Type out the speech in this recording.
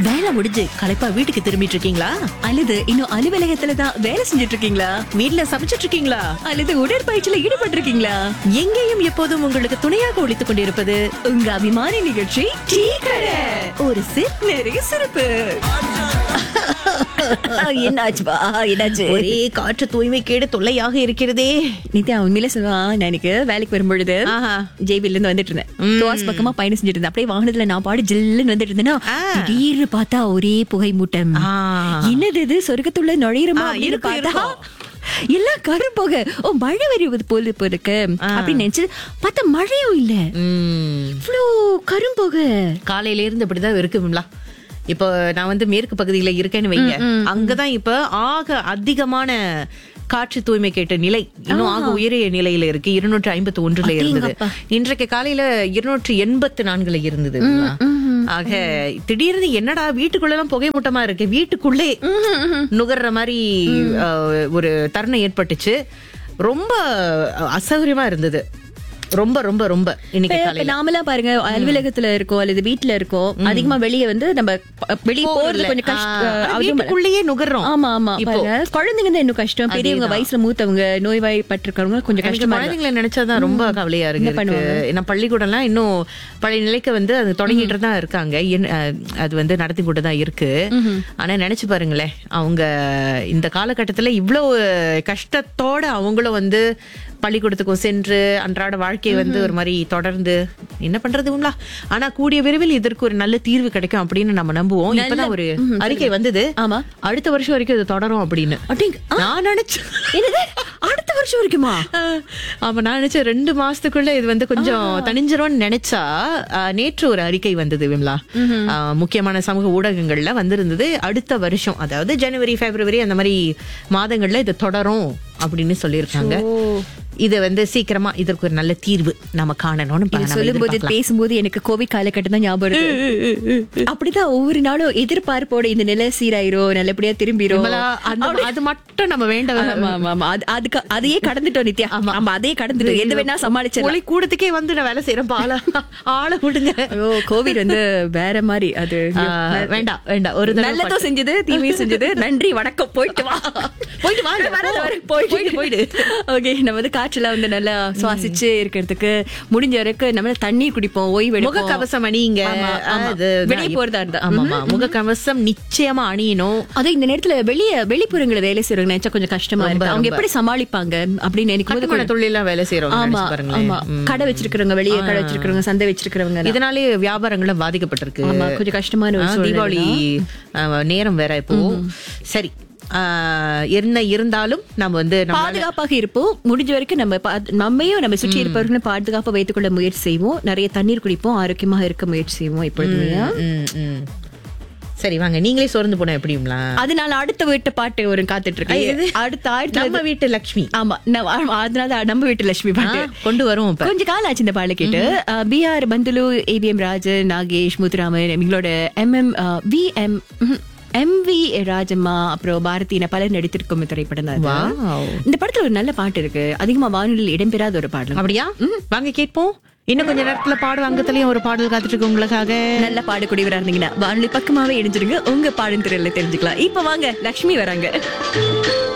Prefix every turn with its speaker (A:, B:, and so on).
A: வேலை முடிஞ்சு களைப்பா வீட்டுக்கு திரும்பிட்டு இருக்கீங்களா அல்லது இன்னும் அலுவலகத்துல தான் வேலை செஞ்சுட்டு இருக்கீங்களா வீட்ல சமைச்சிட்டு இருக்கீங்களா அல்லது உடற்பயிற்சியில ஈடுபட்டு இருக்கீங்களா எங்கேயும் எப்போதும் உங்களுக்கு துணையாக ஒழித்துக் கொண்டிருப்பது உங்க அபிமான நிகழ்ச்சி டீ கடை ஒரு சிப் நிறைய சிறப்பு
B: என்னாச்சுப்பா என்னாச்சு
A: ஒரே காற்று தூய்மை கேடு தொல்லையாக இருக்கிறதே நித்யா உண்மையில சொல்லுவா நான் எனக்கு வேலைக்கு வரும்பொழுது
B: ஆஹா.
A: ஜெய்பில இருந்து வந்துட்டு இருந்தேன் துவாஸ் பக்கமா பயணம் செஞ்சுட்டு இருந்தேன் அப்படியே வாகனத்துல நான் பாடு ஜில்லுன்னு வந்துட்டு இருந்தேன்னா திடீர்னு பார்த்தா ஒரே புகை மூட்டம்
B: ஆ.
A: என்னது இது சொர்க்கத்துள்ள நுழையிறமா
B: ஆ,
A: அப்படின்னு
B: இருக்கும்,
A: பார்த்தா எல்லாம் கரும்போக ஓ மழை வருவது போல இப்ப இருக்கு அப்படின்னு நினைச்சு பார்த்தா மழையும் இல்ல
B: ம்.
A: இவ்வளோ கரும்போக
B: காலையில இருந்து இப்படிதான் இருக்கு விமலா இப்போ நான் வந்து மேற்கு பகுதியில இருக்கேன்னு வைங்க அங்கதான் இப்ப ஆக அதிகமான காற்று தூய்மை கேட்ட நிலை இன்னும் ஆக உயரிய நிலையில இருக்கு இருநூற்று ஐம்பத்தி ஒன்றுல இருந்தது இன்றைக்கு காலையில இருநூற்று எண்பத்து நான்குல இருந்தது விமலா. ஆக திடீர்னு என்னடா வீட்டுக்குள்ள எல்லாம் புகை மூட்டமா இருக்கு வீட்டுக்குள்ளே நுகர்ற மாதிரி அஹ், ஒரு தருணம் ஏற்பட்டுச்சு ரொம்ப அசௌகரியமா இருந்தது ரொம்ப ரொம்ப ரொம்ப இன்னைக்கு
A: இப்ப
B: காலையில
A: நாமெல்லாம் பாருங்க அலுவலகத்துல இருக்கோம் அல்லது வீட்டுல இருக்கோம் அதிகமா வெளியே வந்து நம்ம ப- வெளியே போறது கொஞ்சம்
B: ஆ,
A: கஷ்டம் அதுவும்
B: வீட்டுக்குள்ளேயே நுகர்றோம்
A: ஆமா ஆமா பாருங்க குழந்தைங்க தான் இன்னும் கஷ்டம் பெரியவங்க வயசுல மூத்தவங்க நோய்வாய்ப்பட்டிருக்கவங்க கொஞ்சம்
B: எனக்கு
A: கஷ்டமா இருக்கு
B: குழந்தைங்களை நினைச்சாதான் ரொம்ப கவலையா இருக்கு இருக்கு. ஏன்னா பள்ளிக்கூடம்லாம் இன்னும் பழைய நிலைக்கு வந்து அது தொடங்கிட்டு தான் இருக்காங்க என்ன- அஹ், அது வந்து நடத்தி கொண்டு தான் இருக்கு ஆனா நினைச்சு பாருங்களேன் அவங்க இந்த காலகட்டத்துல இவ்வளவு கஷ்டத்தோட அவங்களும் வந்து பள்ளிக்கூடத்துக்கும் சென்று அன்றாட வாழ்க்கையை வந்து ஒரு மாதிரி தொடர்ந்து என்ன பண்றது உங்களா ஆனா கூடிய விரைவில் இதற்கு ஒரு நல்ல தீர்வு கிடைக்கும் அப்படின்னு நம்ம நம்புவோம் இப்பதான் ஒரு அறிக்கை வந்தது
A: ஆமா.
B: அடுத்த வருஷம் வரைக்கும் இது தொடரும் அப்படின்னு
A: அப்படிங்க
B: நான் நினைச்சேன்
A: என்னது அடுத்த வருஷம் வரைக்குமா
B: ஆஹ் ஆமா நான் நினைச்சேன் ரெண்டு மாசத்துக்குள்ள இது வந்து கொஞ்சம் தணிஞ்சிரும்னு நினைச்சா ஆஹ் நேற்று ஒரு அறிக்கை வந்தது விமலா ஆஹ் முக்கியமான சமூக ஊடகங்கள்ல வந்திருந்தது அடுத்த வருஷம் அதாவது ஜனவரி பிப்ரவரி அந்த மாதிரி மாதங்கள்ல இது தொடரும் அப்படின்னு சொல்லியிருக்காங்க இது வந்து சீக்கிரமா இதற்கு ஒரு நல்ல தீர்வு நம்ம காணணும்னு ப- நம்ம
A: சொல்லும் போது
B: எதிர்பார்க்கலாம்.
A: பேசும்போது எனக்கு கோவிட் காலகட்டம் தான் ஞாபகம் இருக்கு அப்படிதான் ஒவ்வொரு நாளும் எதிர்பார்ப்போட இந்த நிலை சீராயிரும் நல்லபடியா திரும்பிரும்
B: விமலா, அந்த- அது மட்டும் நம்ம வேண்ட
A: ஆமா ஆமா ஆமா அது அதுக்கு அதையே கடந்துட்டோம் நித்யா ஆமா அதையே கடந்துட்டோம் எது வேணா சமாளிச்சிடலாம்
B: ஒளி கூடத்துக்கே வந்து நான் வேலை செய்யறேன் ஆள ஆள விடுங்க
A: ஐயோ கோவிட் வந்து வேற மாதிரி அது
B: ஆஹ் வேண்டாம் வேண்டாம் ஒரு தடவை
A: நல்லதும் செஞ்சது தீமையும் செஞ்சது நன்றி வணக்கம் போயிட்டு வா
B: போயிட்டு வா,
A: வர, வர,
B: போயிட்டு,
A: போயிட்டு
B: போயிடு.
A: ஓகே நம்ம வந்து காற்றுல வந்து நல்லா சுவாசிச்சு இருக்கிறதுக்கு முடிஞ்ச வரைக்கும் நம்ம தண்ணீர் குடிப்போம் ஓய்வு எடுப்போம்.
B: முகக்கவசம் அணியுங்க
A: ஆமா, ஆமா.
B: அது
A: வெளிய போறதா இருந்தா.
B: ஆமாமா முகக்கவசம் நிச்சயமா அணியணும்
A: அதுவும் இந்த நேரத்துல வெளிய வெளிப்புறங்களை வேலை செய்யறவங்க நினைச்சா கொஞ்சம் கஷ்டமா
B: ரொம்ப,
A: இருக்கு அவங்க
B: ரொம்ப.
A: எப்படி சமாளிப்பாங்க அப்படின்னு நினைக்கும் போது
B: கட்டுமான தொழிலாம் வேலை செய்யறவங்க
A: ஆமா
B: நினைச்சு பாருங்களேன்
A: ஆமா கடை வச்சிருக்கிறவங்க வெளிய கடை வச்சிருக்கிறவங்க சந்தை வச்சிருக்கிறவங்க
B: இதனாலே வியாபாரங்களும் பாதிக்கப்பட்டிருக்கு
A: ஆமா கொஞ்சம் கஷ்டமான ஒரு
B: ஆஹ்,
A: சூழ்நிலை
B: தீபாவளி ஆஹ், நேரம் வேற இப்போ சரி ஆஹ், என்ன இருந்தாலும் நம்ம வந்து நம்ம
A: பாதுகாப்பாக இருப்போம் முடிஞ்ச வரைக்கும் நம்ம பா- நம்மையும் நம்ம சுற்றி இருப்பவர்களும் பாதுகாப்பா வைத்துக் கொள்ள முயற்சி செய்வோம் நிறைய தண்ணீர் குடிப்போம் ஆரோக்கியமாக இருக்க முயற்சி செய்வோம் இப்பொழுதுமே
B: ம், ம். சரி வாங்க நீங்களே சோர்ந்து போன எப்படிங்களா
A: அதனால அடுத்த வீட்டு பாட்டு ஒரு காத்துட்டு இருக்கு அடுத்த ஆயிரத்தி
B: நம்ம வீட்டு லக்ஷ்மி
A: ஆமா நான் ஆமா, அதனால நம்ம வீட்டு லட்சுமி பாட்டு
B: ஆஹ், கொண்டு வரும் இப்ப
A: கொஞ்ச காலம் ஆச்சு இந்த பாடல கேட்டு பிஆர் பந்துலு ஏபிஎம் ராஜன் நாகேஷ் முத்துராமன் எங்களோட M M V M M V Rajamma அப்புறம் பாரதி என பலர் நடித்திருக்கும் திரைப்படம் தான் இது.
B: Wow.
A: இந்த படத்துல ஒரு நல்ல பாட்டு இருக்கு அதிகமா வானொலியில் இடம்பெறாத ஒரு பாடல்
B: அப்படியா வாங்க கேட்போம் இன்னும் கொஞ்ச நேரத்துல பாடு அங்கத்துலயும் ஒரு பாடல் காத்துட்டு இருக்கு உங்களுக்காக
A: நல்ல பாடக்கூடியவரா இருந்தீங்கன்னா வானொலி பக்கமாவே இணைஞ்சிருங்க உங்க பாடும் திரையில தெரிஞ்சுக்கலாம் இப்ப வாங்க லக்ஷ்மி வராங்க